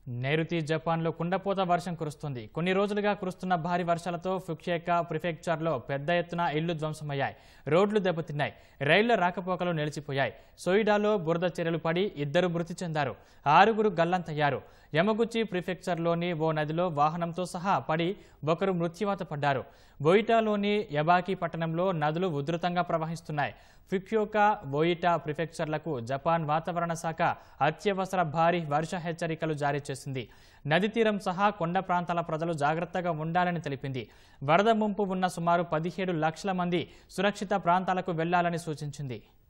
నైరుతి జపాన్లో కుండపోత వర్షం కురుస్తుంది కొన్ని రోజులుగా కురుస్తున్న భారీ వర్షాలతో ఫుక్షేకా ప్రిఫెక్చర్లో పెద్ద ఎత్తున ఇళ్లు ధ్వంసమయ్యాయి రోడ్లు దెబ్బతిన్నాయి రైళ్ల రాకపోకలు నిలిచిపోయాయి సోయిడాలో బురద చర్యలు పడి ఇద్దరు మృతి చెందారు ఆరుగురు గల్లంతయ్యారు యమగుచి ప్రిఫెక్చర్లోని ఓ నదిలో వాహనంతో సహా పడి ఒకరు మృత్యువాత పడ్డారు బోయిటాలోని యబాకి పట్టణంలో నదులు ఉధృతంగా ప్రవహిస్తున్నాయి ఫిక్యోకా బోయిటా ప్రిఫెక్చర్లకు జపాన్ వాతావరణ శాఖ అత్యవసర భారీ వర్ష హెచ్చరికలు జారీ చేసింది నది తీరం సహా కొండ ప్రాంతాల ప్రజలు జాగ్రత్తగా ఉండాలని తెలిపింది వరద ముంపు ఉన్న సుమారు పదిహేడు లక్షల మంది సురక్షిత ప్రాంతాలకు వెళ్లాలని సూచించింది